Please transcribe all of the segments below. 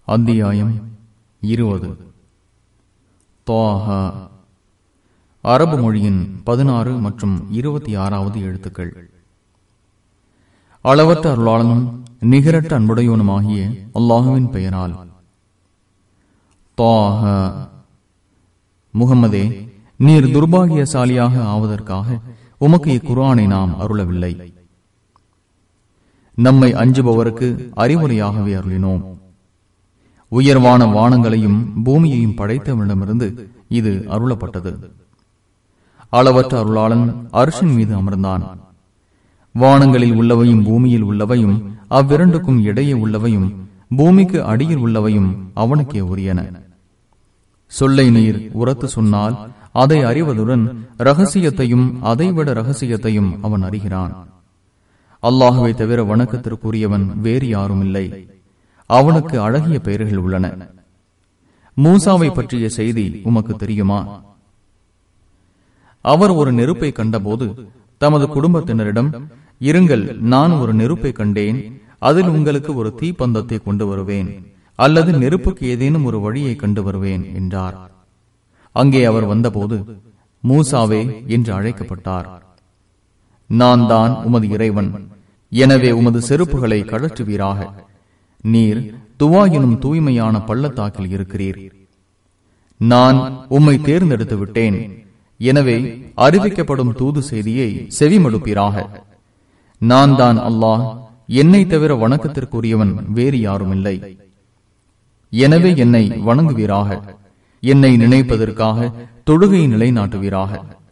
அத்தியாயம் இருபது தாஹா அரபு மொழியின் பதினாறு மற்றும் இருபத்தி ஆறாவது எழுத்துக்கள் அளவற்ற அருளாளனும் நிகரற்ற அன்புடையவனுமாகிய அல்லாஹுவின் பெயரால் தாஹா முகமதே நீர் துர்பாகியசாலியாக ஆவதற்காக உமக்கு இக்குரானை நாம் அருளவில்லை நம்மை அஞ்சுபவருக்கு அறிவுரையாகவே அருளினோம் உயர்வான வானங்களையும் பூமியையும் படைத்தவனிடமிருந்து இது அருளப்பட்டது அளவற்ற அருளாளன் அரிசின் மீது அமர்ந்தான் வானங்களில் உள்ளவையும் பூமியில் உள்ளவையும் அவ்விரண்டுக்கும் இடையே உள்ளவையும் பூமிக்கு அடியில் உள்ளவையும் அவனுக்கே உரியன சொல்லை நீர் உரத்து சொன்னால் அதை அறிவதுடன் ரகசியத்தையும் அதைவிட ரகசியத்தையும் அவன் அறிகிறான் அல்லாஹுவை தவிர வணக்கத்திற்குரியவன் வேறு யாரும் இல்லை அவனுக்கு அழகிய பெயர்கள் உள்ளன மூசாவை பற்றிய செய்தி உமக்கு தெரியுமா அவர் ஒரு நெருப்பை கண்டபோது தமது குடும்பத்தினரிடம் இருங்கள் நான் ஒரு நெருப்பை கண்டேன் அதில் உங்களுக்கு ஒரு தீப்பந்தத்தை கொண்டு வருவேன் அல்லது நெருப்புக்கு ஏதேனும் ஒரு வழியை கண்டு வருவேன் என்றார் அங்கே அவர் வந்தபோது மூசாவே என்று அழைக்கப்பட்டார் நான் தான் உமது இறைவன் எனவே உமது செருப்புகளை கழற்றுவீராக நீர் துவா எனும் தூய்மையான பள்ளத்தாக்கில் இருக்கிறீர் நான் உம்மை தேர்ந்தெடுத்து விட்டேன் எனவே அறிவிக்கப்படும் தூது செய்தியை செவிமடுப்பீராக நான் தான் அல்லாஹ் என்னை தவிர வணக்கத்திற்குரியவன் வேறு யாரும் இல்லை எனவே என்னை வணங்குவீராக என்னை நினைப்பதற்காக தொழுகை நிலைநாட்டுவீராக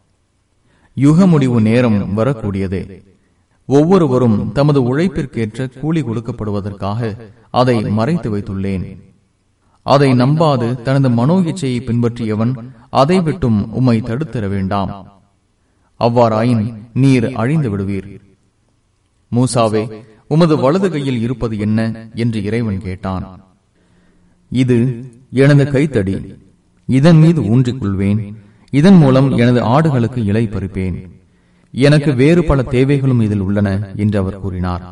யுக முடிவு நேரம் வரக்கூடியதே ஒவ்வொருவரும் தமது உழைப்பிற்கேற்ற கூலி கொடுக்கப்படுவதற்காக அதை மறைத்து வைத்துள்ளேன் அதை நம்பாது தனது மனோ இச்சையை பின்பற்றியவன் அதை விட்டும் உம்மை தடுத்திட வேண்டாம் அவ்வாறாயின் நீர் அழிந்து விடுவீர் மூசாவே உமது வலது கையில் இருப்பது என்ன என்று இறைவன் கேட்டான் இது எனது கைத்தடி இதன் மீது ஊன்றிக் கொள்வேன் இதன் மூலம் எனது ஆடுகளுக்கு இலை பறிப்பேன் எனக்கு வேறு பல தேவைகளும் இதில் உள்ளன என்று அவர் கூறினார்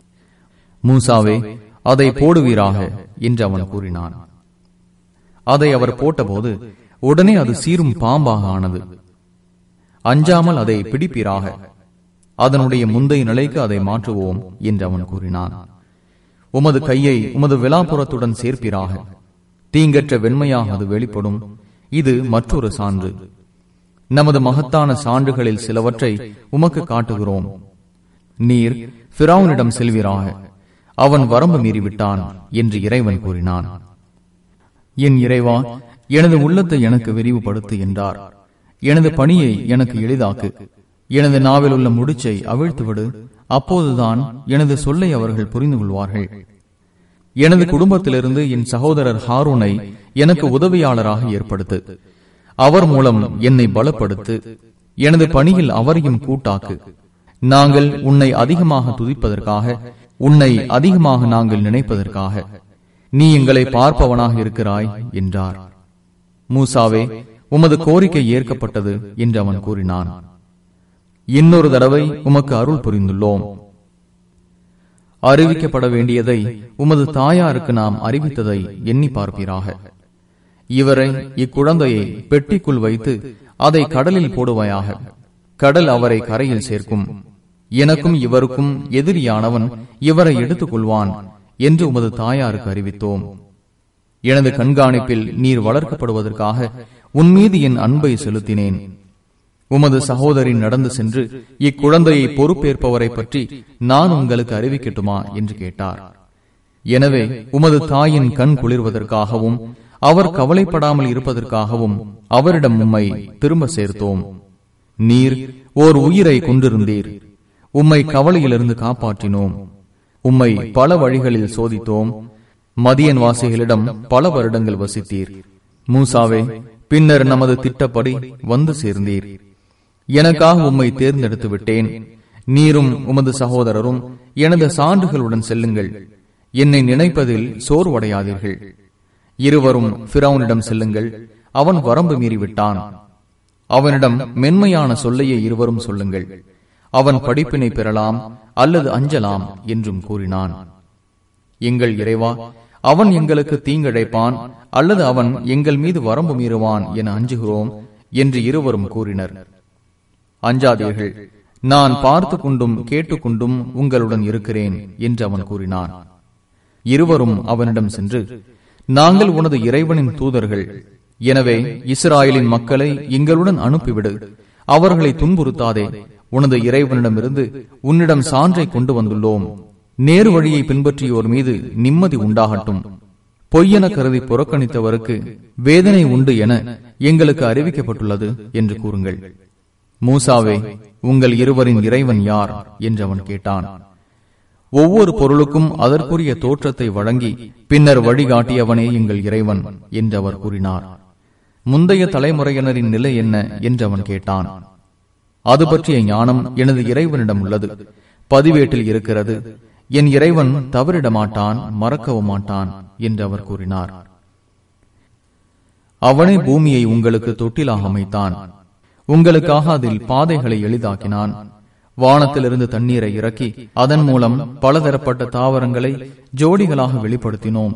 மூசாவே அதை போடுவீராக என்று அவன் கூறினான் அதை அவர் போட்டபோது உடனே அது சீரும் பாம்பாக ஆனது அஞ்சாமல் அதை பிடிப்பீராக அதனுடைய முந்தைய நிலைக்கு அதை மாற்றுவோம் என்று அவன் கூறினான் உமது கையை உமது விழாப்புறத்துடன் சேர்ப்பீராக தீங்கற்ற வெண்மையாக அது வெளிப்படும் இது மற்றொரு சான்று நமது மகத்தான சான்றுகளில் சிலவற்றை உமக்கு காட்டுகிறோம் நீர் பிராவுனிடம் செல்வீராக அவன் வரம்பு மீறிவிட்டான் என்று இறைவன் கூறினான் என் இறைவா எனது உள்ளத்தை எனக்கு விரிவுபடுத்து என்றார் எனது பணியை எனக்கு எளிதாக்கு எனது நாவில் உள்ள முடிச்சை அவிழ்த்துவிடு அப்போதுதான் எனது சொல்லை அவர்கள் புரிந்து கொள்வார்கள் எனது குடும்பத்திலிருந்து என் சகோதரர் ஹாரூனை எனக்கு உதவியாளராக ஏற்படுத்து அவர் மூலம் என்னை பலப்படுத்து எனது பணியில் அவரையும் கூட்டாக்கு நாங்கள் உன்னை அதிகமாக துதிப்பதற்காக உன்னை அதிகமாக நாங்கள் நினைப்பதற்காக நீ எங்களை பார்ப்பவனாக இருக்கிறாய் என்றார் மூசாவே உமது கோரிக்கை ஏற்கப்பட்டது என்று அவன் கூறினான் இன்னொரு தடவை உமக்கு அருள் புரிந்துள்ளோம் அறிவிக்கப்பட வேண்டியதை உமது தாயாருக்கு நாம் அறிவித்ததை எண்ணி பார்ப்பீராக இவரை இக்குழந்தையை பெட்டிக்குள் வைத்து அதை கடலில் போடுவாயாக கடல் அவரை கரையில் சேர்க்கும் எனக்கும் இவருக்கும் எதிரியானவன் இவரை எடுத்துக் கொள்வான் என்று உமது தாயாருக்கு அறிவித்தோம் எனது கண்காணிப்பில் நீர் வளர்க்கப்படுவதற்காக உன்மீது என் அன்பை செலுத்தினேன் உமது சகோதரி நடந்து சென்று இக்குழந்தையை பொறுப்பேற்பவரை பற்றி நான் உங்களுக்கு அறிவிக்கட்டுமா என்று கேட்டார் எனவே உமது தாயின் கண் குளிர்வதற்காகவும் அவர் கவலைப்படாமல் இருப்பதற்காகவும் அவரிடம் உம்மை திரும்ப சேர்த்தோம் நீர் ஓர் உயிரை கொண்டிருந்தீர் உம்மை கவலையிலிருந்து காப்பாற்றினோம் உம்மை பல வழிகளில் சோதித்தோம் மதியன் வாசிகளிடம் பல வருடங்கள் வசித்தீர் மூசாவே பின்னர் நமது திட்டப்படி வந்து சேர்ந்தீர் எனக்காக உம்மை தேர்ந்தெடுத்து விட்டேன் நீரும் உமது சகோதரரும் எனது சான்றுகளுடன் செல்லுங்கள் என்னை நினைப்பதில் சோர்வடையாதீர்கள் இருவரும் பிறவுனிடம் செல்லுங்கள் அவன் வரம்பு மீறிவிட்டான் அவனிடம் மென்மையான சொல்லையே இருவரும் சொல்லுங்கள் அவன் படிப்பினை பெறலாம் அல்லது அஞ்சலாம் என்றும் கூறினான் எங்கள் இறைவா அவன் எங்களுக்கு தீங்கிழைப்பான் அல்லது அவன் எங்கள் மீது வரம்பு மீறுவான் என அஞ்சுகிறோம் என்று இருவரும் கூறினர் அஞ்சாதீர்கள் நான் பார்த்து கொண்டும் கேட்டுக்கொண்டும் உங்களுடன் இருக்கிறேன் என்று அவன் கூறினான் இருவரும் அவனிடம் சென்று நாங்கள் உனது இறைவனின் தூதர்கள் எனவே இஸ்ராயலின் மக்களை எங்களுடன் அனுப்பிவிடு அவர்களை துன்புறுத்தாதே உனது இறைவனிடமிருந்து உன்னிடம் சான்றை கொண்டு வந்துள்ளோம் நேரு வழியை பின்பற்றியோர் மீது நிம்மதி உண்டாகட்டும் பொய்யென கருதி புறக்கணித்தவருக்கு வேதனை உண்டு என எங்களுக்கு அறிவிக்கப்பட்டுள்ளது என்று கூறுங்கள் மூசாவே உங்கள் இருவரின் இறைவன் யார் என்று அவன் கேட்டான் ஒவ்வொரு பொருளுக்கும் அதற்குரிய தோற்றத்தை வழங்கி பின்னர் வழிகாட்டியவனே எங்கள் இறைவன் என்று அவர் கூறினார் முந்தைய தலைமுறையினரின் நிலை என்ன என்று அவன் கேட்டான் அது பற்றிய ஞானம் எனது இறைவனிடம் உள்ளது பதிவேட்டில் இருக்கிறது என் இறைவன் தவறிட மாட்டான் மறக்கவும் மாட்டான் என்று அவர் கூறினார் அவனே பூமியை உங்களுக்கு தொட்டிலாக அமைத்தான் உங்களுக்காக அதில் பாதைகளை எளிதாக்கினான் வானத்திலிருந்து தண்ணீரை இறக்கி அதன் மூலம் பலதரப்பட்ட தாவரங்களை ஜோடிகளாக வெளிப்படுத்தினோம்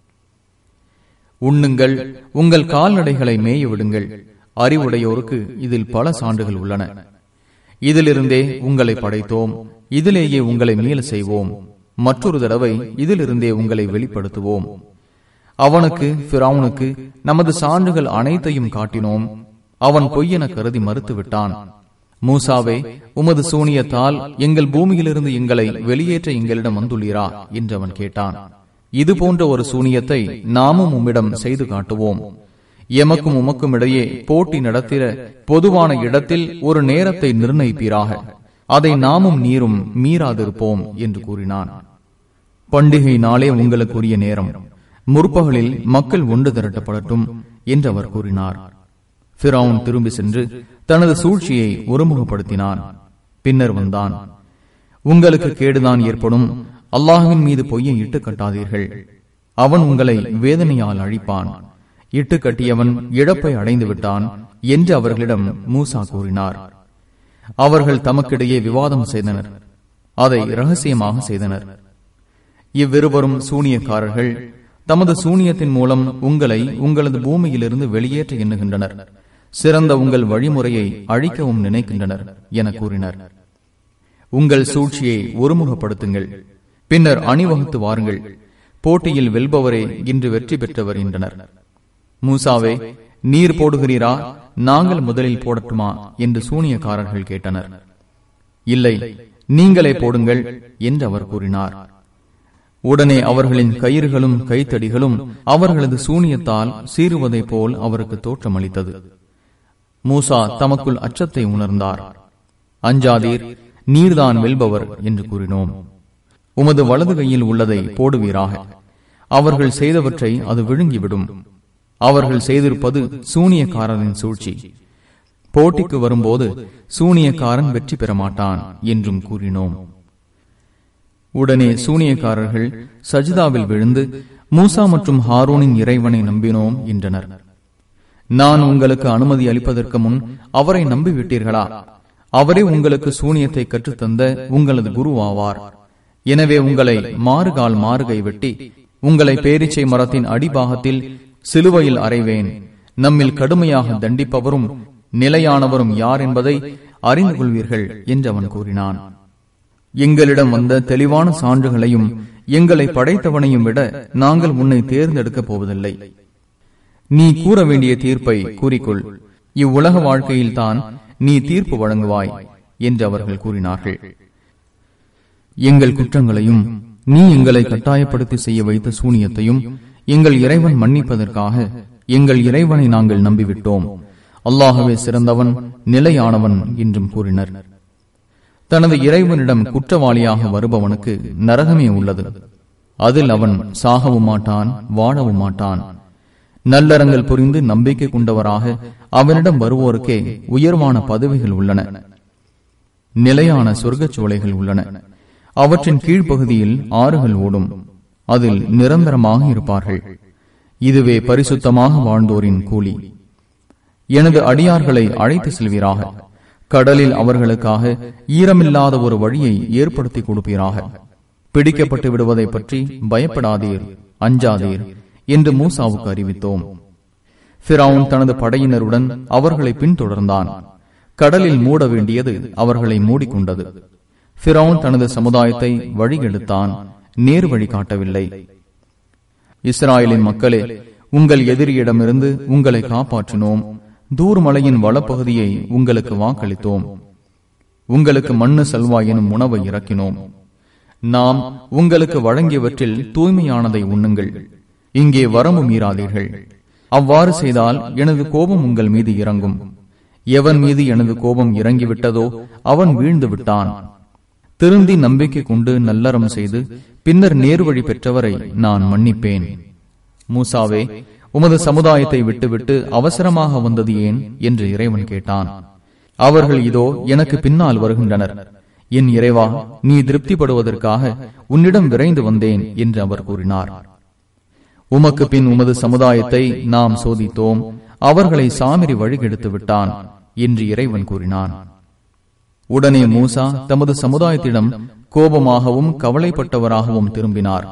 உண்ணுங்கள் உங்கள் கால்நடைகளை மேய விடுங்கள் அறிவுடையோருக்கு இதில் பல சான்றுகள் உள்ளன இதிலிருந்தே உங்களை படைத்தோம் இதிலேயே உங்களை மீள செய்வோம் மற்றொரு தடவை இதிலிருந்தே உங்களை வெளிப்படுத்துவோம் அவனுக்கு பிராவுனுக்கு நமது சான்றுகள் அனைத்தையும் காட்டினோம் அவன் பொய்யென கருதி மறுத்துவிட்டான் மூசாவே உமது சூனியத்தால் எங்கள் பூமியிலிருந்து எங்களை வெளியேற்ற எங்களிடம் வந்துள்ளீரா என்று அவன் கேட்டான் இது போன்ற ஒரு சூனியத்தை நாமும் உம்மிடம் செய்து காட்டுவோம் எமக்கும் உமக்கும் இடையே போட்டி நடத்திட பொதுவான இடத்தில் ஒரு நேரத்தை நிர்ணயிப்பீராக அதை நாமும் நீரும் மீறாதிருப்போம் என்று கூறினான் பண்டிகை நாளே உங்களுக்குரிய நேரம் முற்பகலில் மக்கள் ஒன்று திரட்டப்படட்டும் என்று அவர் கூறினார் பிராவுன் திரும்பி சென்று தனது சூழ்ச்சியை ஒருமுகப்படுத்தினான் பின்னர் வந்தான் உங்களுக்கு கேடுதான் ஏற்படும் அல்லாஹுவின் மீது பொய்யை இட்டு கட்டாதீர்கள் அவன் உங்களை வேதனையால் அழிப்பான் இட்டு கட்டியவன் இழப்பை அடைந்து விட்டான் என்று அவர்களிடம் மூசா கூறினார் அவர்கள் தமக்கிடையே விவாதம் செய்தனர் அதை ரகசியமாக செய்தனர் இவ்விருவரும் சூனியக்காரர்கள் தமது சூனியத்தின் மூலம் உங்களை உங்களது பூமியிலிருந்து வெளியேற்ற எண்ணுகின்றனர் சிறந்த உங்கள் வழிமுறையை அழிக்கவும் நினைக்கின்றனர் என கூறினர் உங்கள் சூழ்ச்சியை ஒருமுகப்படுத்துங்கள் பின்னர் அணிவகுத்து வாருங்கள் போட்டியில் வெல்பவரே இன்று வெற்றி பெற்றவர் என்றனர் மூசாவே நீர் போடுகிறீரா நாங்கள் முதலில் போடட்டுமா என்று சூனியக்காரர்கள் கேட்டனர் இல்லை நீங்களே போடுங்கள் என்று அவர் கூறினார் உடனே அவர்களின் கயிறுகளும் கைத்தடிகளும் அவர்களது சூனியத்தால் சீறுவதைப் போல் அவருக்கு தோற்றமளித்தது மூசா தமக்குள் அச்சத்தை உணர்ந்தார் அஞ்சாதீர் நீர்தான் வெல்பவர் என்று கூறினோம் உமது வலது கையில் உள்ளதை போடுவீராக அவர்கள் செய்தவற்றை அது விழுங்கிவிடும் அவர்கள் செய்திருப்பது சூனியக்காரரின் சூழ்ச்சி போட்டிக்கு வரும்போது சூனியக்காரன் வெற்றி பெற மாட்டான் என்றும் கூறினோம் உடனே சூனியக்காரர்கள் சஜிதாவில் விழுந்து மூசா மற்றும் ஹாரூனின் இறைவனை நம்பினோம் என்றனர் நான் உங்களுக்கு அனுமதி அளிப்பதற்கு முன் அவரை நம்பிவிட்டீர்களா அவரே உங்களுக்கு சூனியத்தை கற்றுத்தந்த உங்களது குருவாவார் எனவே உங்களை மாறுகால் மாறுகை வெட்டி உங்களை பேரிச்சை மரத்தின் அடிபாகத்தில் சிலுவையில் அறைவேன் நம்மில் கடுமையாக தண்டிப்பவரும் நிலையானவரும் யார் என்பதை அறிந்து கொள்வீர்கள் என்று அவன் கூறினான் எங்களிடம் வந்த தெளிவான சான்றுகளையும் எங்களை படைத்தவனையும் விட நாங்கள் உன்னை தேர்ந்தெடுக்கப் போவதில்லை நீ கூற வேண்டிய தீர்ப்பை கூறிக்கொள் இவ்வுலக வாழ்க்கையில்தான் நீ தீர்ப்பு வழங்குவாய் என்று அவர்கள் கூறினார்கள் எங்கள் குற்றங்களையும் நீ எங்களை கட்டாயப்படுத்தி செய்ய வைத்த சூனியத்தையும் எங்கள் இறைவன் மன்னிப்பதற்காக எங்கள் இறைவனை நாங்கள் நம்பிவிட்டோம் அல்லாகவே சிறந்தவன் நிலையானவன் என்றும் கூறினர் தனது இறைவனிடம் குற்றவாளியாக வருபவனுக்கு நரகமே உள்ளது அதில் அவன் சாகவும் மாட்டான் வாழவும் மாட்டான் நல்லறங்கள் புரிந்து நம்பிக்கை கொண்டவராக அவனிடம் வருவோருக்கே உயர்வான பதவிகள் உள்ளன நிலையான சொர்க்கச் சோலைகள் உள்ளன அவற்றின் கீழ்ப்பகுதியில் ஆறுகள் ஓடும் அதில் நிரந்தரமாக இருப்பார்கள் இதுவே பரிசுத்தமாக வாழ்ந்தோரின் கூலி எனது அடியார்களை அழைத்து செல்வீராக கடலில் அவர்களுக்காக ஈரமில்லாத ஒரு வழியை ஏற்படுத்தி கொடுப்பீராக பிடிக்கப்பட்டு விடுவதை பற்றி பயப்படாதீர் அஞ்சாதீர் என்று மூசாவுக்கு அறிவித்தோம் பிராவுன் தனது படையினருடன் அவர்களை பின்தொடர்ந்தான் கடலில் மூட வேண்டியது அவர்களை மூடிக்கொண்டது பிராவுன் தனது சமுதாயத்தை வழிகெடுத்தான் நேர் வழி காட்டவில்லை இஸ்ராயலின் மக்களே உங்கள் எதிரியிடமிருந்து உங்களை காப்பாற்றினோம் தூர்மலையின் வளப்பகுதியை உங்களுக்கு வாக்களித்தோம் உங்களுக்கு மண்ணு செல்வா எனும் உணவை இறக்கினோம் நாம் உங்களுக்கு வழங்கியவற்றில் தூய்மையானதை உண்ணுங்கள் இங்கே வரம்பு மீறாதீர்கள் அவ்வாறு செய்தால் எனது கோபம் உங்கள் மீது இறங்கும் எவன் மீது எனது கோபம் இறங்கிவிட்டதோ அவன் வீழ்ந்து விட்டான் திருந்தி நம்பிக்கை கொண்டு நல்லறம் செய்து பின்னர் நேர்வழி பெற்றவரை நான் மன்னிப்பேன் மூசாவே உமது சமுதாயத்தை விட்டுவிட்டு அவசரமாக வந்தது ஏன் என்று இறைவன் கேட்டான் அவர்கள் இதோ எனக்கு பின்னால் வருகின்றனர் என் இறைவா நீ திருப்திப்படுவதற்காக உன்னிடம் விரைந்து வந்தேன் என்று அவர் கூறினார் உமக்கு பின் உமது சமுதாயத்தை நாம் சோதித்தோம் அவர்களை சாமிரி வழிகெடுத்து விட்டான் என்று இறைவன் கூறினான் உடனே மூசா தமது சமுதாயத்திடம் கோபமாகவும் கவலைப்பட்டவராகவும் திரும்பினார்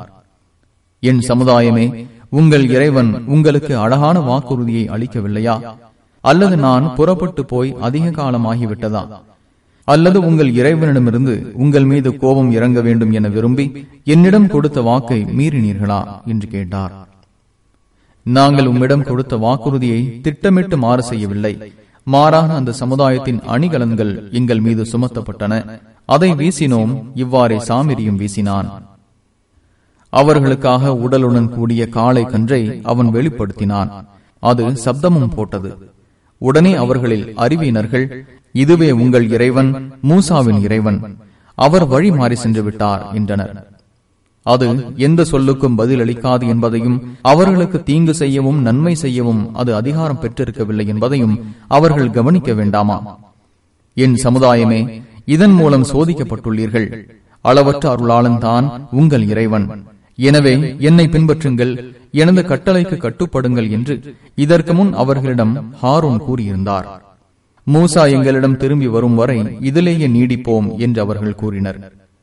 என் சமுதாயமே உங்கள் இறைவன் உங்களுக்கு அழகான வாக்குறுதியை அளிக்கவில்லையா அல்லது நான் புறப்பட்டு போய் அதிக காலம் ஆகிவிட்டதா அல்லது உங்கள் இறைவனிடமிருந்து உங்கள் மீது கோபம் இறங்க வேண்டும் என விரும்பி என்னிடம் கொடுத்த வாக்கை மீறினீர்களா என்று கேட்டார் நாங்கள் உம்மிடம் கொடுத்த வாக்குறுதியை திட்டமிட்டு மாறு செய்யவில்லை மாறாக அந்த சமுதாயத்தின் அணிகலன்கள் எங்கள் மீது சுமத்தப்பட்டன அதை வீசினோம் இவ்வாறே சாமிரியும் வீசினான் அவர்களுக்காக உடலுடன் கூடிய காளை கன்றை அவன் வெளிப்படுத்தினான் அது சப்தமும் போட்டது உடனே அவர்களில் அறிவியினர்கள் இதுவே உங்கள் இறைவன் மூசாவின் இறைவன் அவர் வழி மாறி சென்று விட்டார் என்றனர் அது எந்த சொல்லுக்கும் பதில் அளிக்காது என்பதையும் அவர்களுக்கு தீங்கு செய்யவும் நன்மை செய்யவும் அது அதிகாரம் பெற்றிருக்கவில்லை என்பதையும் அவர்கள் கவனிக்க வேண்டாமா என் சமுதாயமே இதன் மூலம் சோதிக்கப்பட்டுள்ளீர்கள் அளவற்ற அருளாளன் தான் உங்கள் இறைவன் எனவே என்னை பின்பற்றுங்கள் எனது கட்டளைக்கு கட்டுப்படுங்கள் என்று இதற்கு முன் அவர்களிடம் ஹாரூன் கூறியிருந்தார் மூசா எங்களிடம் திரும்பி வரும் வரை இதிலேயே நீடிப்போம் என்று அவர்கள் கூறினர்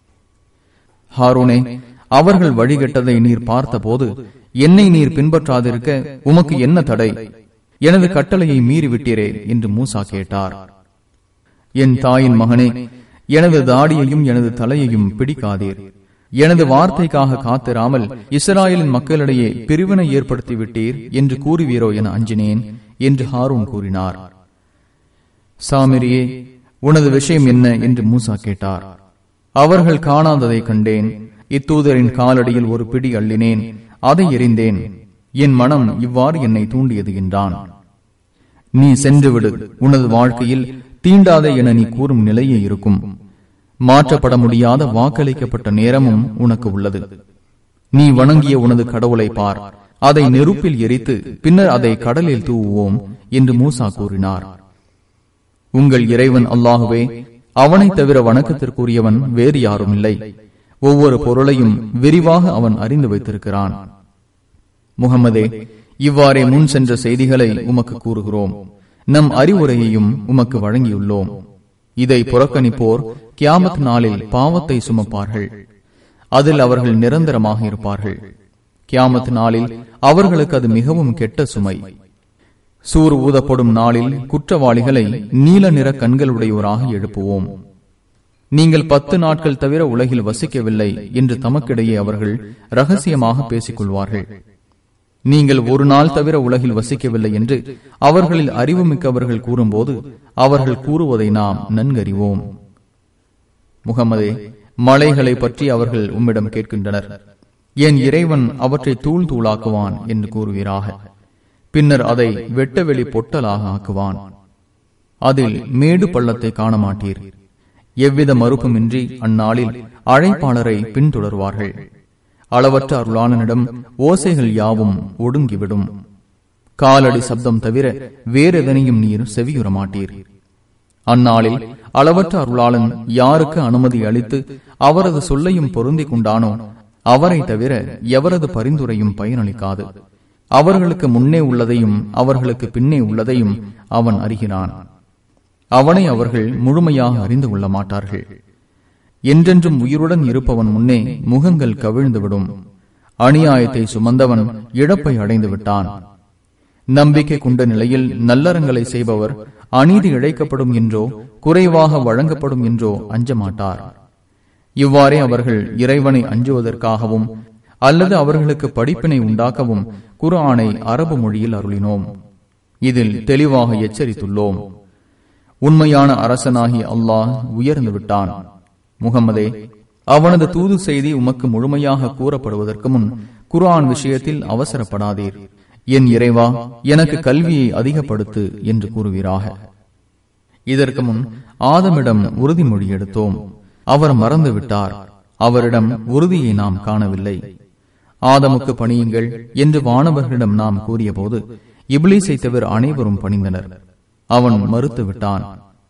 ஹாரூனே அவர்கள் வழிகட்டதை நீர் பார்த்தபோது என்னை நீர் பின்பற்றாதிருக்க உமக்கு என்ன தடை எனது கட்டளையை மீறிவிட்டீரே என்று மூசா கேட்டார் என் தாயின் மகனே எனது தாடியையும் எனது தலையையும் பிடிக்காதீர் எனது வார்த்தைக்காக காத்திராமல் இஸ்ராயலின் மக்களிடையே பிரிவினை ஏற்படுத்தி விட்டீர் என்று கூறுவீரோ என அஞ்சினேன் என்று ஹாரூன் கூறினார் சாமிரியே உனது விஷயம் என்ன என்று மூசா கேட்டார் அவர்கள் காணாததை கண்டேன் இத்தூதரின் காலடியில் ஒரு பிடி அள்ளினேன் அதை எறிந்தேன் என் மனம் இவ்வாறு என்னை தூண்டியது என்றான் நீ சென்று விடு உனது வாழ்க்கையில் தீண்டாதே என நீ கூறும் நிலையே இருக்கும் மாற்றப்பட முடியாத வாக்களிக்கப்பட்ட நேரமும் உனக்கு உள்ளது நீ வணங்கிய உனது கடவுளை பார் அதை நெருப்பில் எரித்து பின்னர் அதை கடலில் தூவுவோம் என்று மூசா கூறினார் உங்கள் இறைவன் அல்லாகுவே அவனை தவிர வணக்கத்திற்குரியவன் வேறு யாரும் இல்லை ஒவ்வொரு பொருளையும் விரிவாக அவன் அறிந்து வைத்திருக்கிறான் முகமதே இவ்வாறே முன் சென்ற செய்திகளை உமக்கு கூறுகிறோம் நம் அறிவுரையையும் உமக்கு வழங்கியுள்ளோம் இதை புறக்கணிப்போர் கியாமத் நாளில் பாவத்தை சுமப்பார்கள் அதில் அவர்கள் நிரந்தரமாக இருப்பார்கள் கியாமத் நாளில் அவர்களுக்கு அது மிகவும் கெட்ட சுமை சூர் ஊதப்படும் நாளில் குற்றவாளிகளை நீல நிற கண்களுடையோராக எழுப்புவோம் நீங்கள் பத்து நாட்கள் தவிர உலகில் வசிக்கவில்லை என்று தமக்கிடையே அவர்கள் ரகசியமாக பேசிக் கொள்வார்கள் நீங்கள் ஒரு நாள் தவிர உலகில் வசிக்கவில்லை என்று அவர்களில் அறிவுமிக்கவர்கள் கூறும்போது அவர்கள் கூறுவதை நாம் நன்கறிவோம் முகமதே மலைகளை பற்றி அவர்கள் உம்மிடம் கேட்கின்றனர் என் இறைவன் அவற்றை தூள் தூளாக்குவான் என்று கூறுவீராக பின்னர் அதை வெட்டவெளி பொட்டலாக ஆக்குவான் அதில் மேடு பள்ளத்தை காண மாட்டீர் எவ்வித மறுப்புமின்றி அந்நாளில் அழைப்பாளரை பின்தொடர்வார்கள் அளவற்ற அருளாளனிடம் ஓசைகள் யாவும் ஒடுங்கிவிடும் காலடி சப்தம் தவிர வேறெதனையும் நீர் செவியுற மாட்டீர் அந்நாளில் அளவற்ற அருளாளன் யாருக்கு அனுமதி அளித்து அவரது சொல்லையும் பொருந்திக் கொண்டானோ அவரை தவிர எவரது பரிந்துரையும் பயனளிக்காது அவர்களுக்கு முன்னே உள்ளதையும் அவர்களுக்கு பின்னே உள்ளதையும் அவன் அறிகிறான் அவனை அவர்கள் முழுமையாக அறிந்து கொள்ள மாட்டார்கள் என்றென்றும் உயிருடன் இருப்பவன் முன்னே முகங்கள் கவிழ்ந்துவிடும் அநியாயத்தை சுமந்தவன் இழப்பை அடைந்து விட்டான் நம்பிக்கை கொண்ட நிலையில் நல்லறங்களை செய்பவர் அநீதி இழைக்கப்படும் என்றோ குறைவாக வழங்கப்படும் என்றோ அஞ்ச மாட்டார் இவ்வாறே அவர்கள் இறைவனை அஞ்சுவதற்காகவும் அல்லது அவர்களுக்கு படிப்பினை உண்டாக்கவும் குர்ஆனை அரபு மொழியில் அருளினோம் இதில் தெளிவாக எச்சரித்துள்ளோம் உண்மையான அரசனாகி அல்லாஹ் உயர்ந்து விட்டான் முகமதே அவனது தூது செய்தி உமக்கு முழுமையாக கூறப்படுவதற்கு முன் குர்ஆன் விஷயத்தில் அவசரப்படாதீர் என் இறைவா எனக்கு கல்வியை அதிகப்படுத்து என்று கூறுவீராக இதற்கு முன் ஆதமிடம் உறுதிமொழி எடுத்தோம் அவர் மறந்து விட்டார் அவரிடம் உறுதியை நாம் காணவில்லை ஆதமுக்கு பணியுங்கள் என்று வானவர்களிடம் நாம் கூறியபோது இப்லீஸை தவிர அனைவரும் பணிந்தனர் அவன் மறுத்து விட்டான்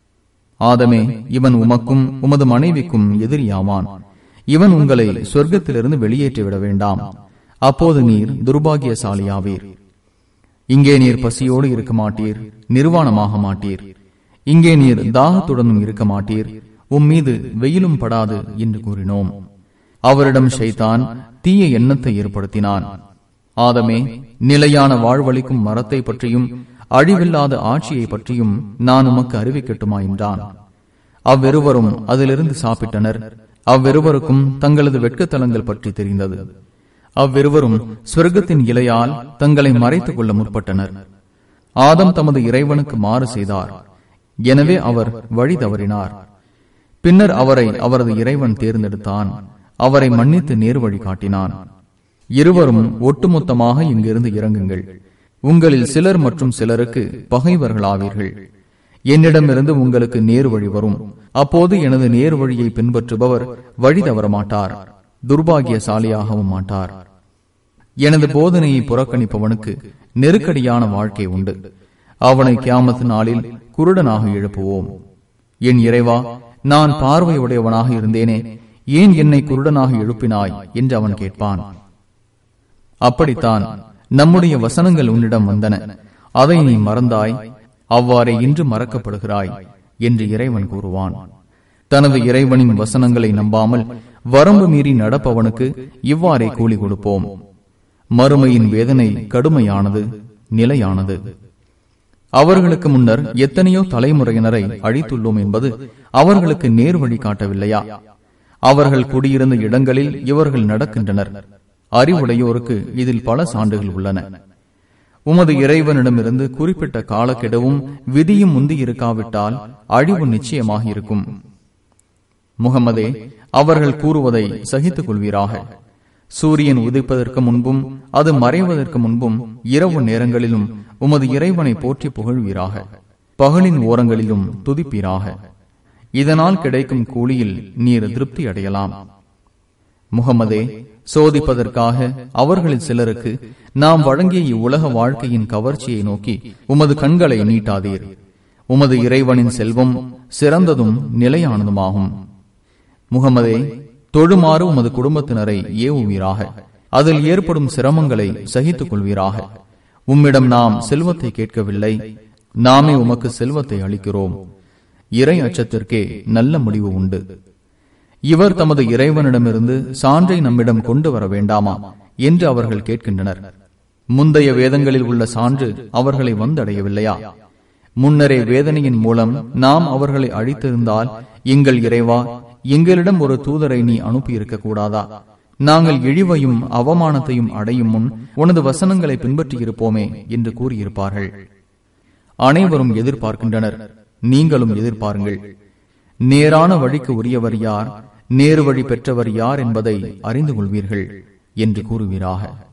ஆதமே இவன் உமக்கும் உமது மனைவிக்கும் எதிரியாவான் இவன் உங்களை சொர்க்கத்திலிருந்து வெளியேற்றிவிட வேண்டாம் அப்போது நீர் துர்பாகியசாலியாவீர் இங்கே நீர் பசியோடு இருக்க மாட்டீர் நிர்வாணமாக மாட்டீர் இங்கே நீர் தாகத்துடனும் இருக்க மாட்டீர் உம் மீது வெயிலும் படாது என்று கூறினோம் அவரிடம் ஷைத்தான் தீய எண்ணத்தை ஏற்படுத்தினான் ஆதமே நிலையான வாழ்வளிக்கும் மரத்தை பற்றியும் அழிவில்லாத ஆட்சியை பற்றியும் நான் உமக்கு அறிவிக்கட்டுமா என்றான் அவ்விருவரும் அதிலிருந்து சாப்பிட்டனர் அவ்விருவருக்கும் தங்களது வெட்கத்தலங்கள் பற்றி தெரிந்தது அவ்விருவரும் சொர்க்கத்தின் இலையால் தங்களை மறைத்துக் கொள்ள முற்பட்டனர் ஆதம் தமது இறைவனுக்கு மாறு செய்தார் எனவே அவர் வழி தவறினார் பின்னர் அவரை அவரது இறைவன் தேர்ந்தெடுத்தான் அவரை மன்னித்து நேர் வழி காட்டினான் இருவரும் ஒட்டுமொத்தமாக இங்கிருந்து இறங்குங்கள் உங்களில் சிலர் மற்றும் சிலருக்கு பகைவர்களாவீர்கள் என்னிடமிருந்து உங்களுக்கு நேர் வழி வரும் அப்போது எனது நேர் வழியை பின்பற்றுபவர் வழி தவற மாட்டார் துர்பாகியசாலியாகவும் மாட்டார் எனது போதனையை புறக்கணிப்பவனுக்கு நெருக்கடியான வாழ்க்கை உண்டு அவனை கியாமத்து நாளில் குருடனாக எழுப்புவோம் என் இறைவா நான் பார்வையுடையவனாக இருந்தேனே ஏன் என்னை குருடனாக எழுப்பினாய் என்று அவன் கேட்பான் அப்படித்தான் நம்முடைய வசனங்கள் உன்னிடம் வந்தன அதை நீ மறந்தாய் அவ்வாறே இன்று மறக்கப்படுகிறாய் என்று இறைவன் கூறுவான் தனது இறைவனின் வசனங்களை நம்பாமல் வரம்பு மீறி நடப்பவனுக்கு இவ்வாறே கூலி கொடுப்போம் மறுமையின் வேதனை கடுமையானது நிலையானது அவர்களுக்கு முன்னர் எத்தனையோ தலைமுறையினரை அழித்துள்ளோம் என்பது அவர்களுக்கு நேர் வழி காட்டவில்லையா அவர்கள் குடியிருந்த இடங்களில் இவர்கள் நடக்கின்றனர் அறிவுடையோருக்கு இதில் பல சான்றுகள் உள்ளன உமது இறைவனிடமிருந்து குறிப்பிட்ட காலக்கெடவும் விதியும் முந்தி இருக்காவிட்டால் அழிவு நிச்சயமாக இருக்கும் முகமதே அவர்கள் கூறுவதை சகித்துக் கொள்வீராக சூரியன் உதிப்பதற்கு முன்பும் அது மறைவதற்கு முன்பும் இரவு நேரங்களிலும் உமது இறைவனை போற்றி புகழ்வீராக பகலின் ஓரங்களிலும் துதிப்பீராக இதனால் கிடைக்கும் கூலியில் நீர் திருப்தி அடையலாம் முகமதே சோதிப்பதற்காக அவர்களில் சிலருக்கு நாம் வழங்கிய இவ்வுலக வாழ்க்கையின் கவர்ச்சியை நோக்கி உமது கண்களை நீட்டாதீர் உமது இறைவனின் செல்வம் சிறந்ததும் நிலையானதுமாகும் முகமதே தொழுமாறு உமது குடும்பத்தினரை ஏவுவீராக அதில் ஏற்படும் சிரமங்களை சகித்துக் கொள்வீராக உம்மிடம் நாம் செல்வத்தை கேட்கவில்லை நாமே உமக்கு செல்வத்தை அளிக்கிறோம் இறை அச்சத்திற்கே நல்ல முடிவு உண்டு இவர் தமது இறைவனிடமிருந்து சான்றை நம்மிடம் கொண்டு வர வேண்டாமா என்று அவர்கள் கேட்கின்றனர் முந்தைய வேதங்களில் உள்ள சான்று அவர்களை வந்தடையவில்லையா முன்னரே வேதனையின் மூலம் நாம் அவர்களை அழித்திருந்தால் எங்கள் இறைவா எங்களிடம் ஒரு தூதரை நீ அனுப்பியிருக்க கூடாதா நாங்கள் இழிவையும் அவமானத்தையும் அடையும் முன் உனது வசனங்களை பின்பற்றி இருப்போமே என்று கூறியிருப்பார்கள் அனைவரும் எதிர்பார்க்கின்றனர் நீங்களும் எதிர்பாருங்கள் நேரான வழிக்கு உரியவர் யார் நேரு வழி பெற்றவர் யார் என்பதை அறிந்து கொள்வீர்கள் என்று கூறுவீராக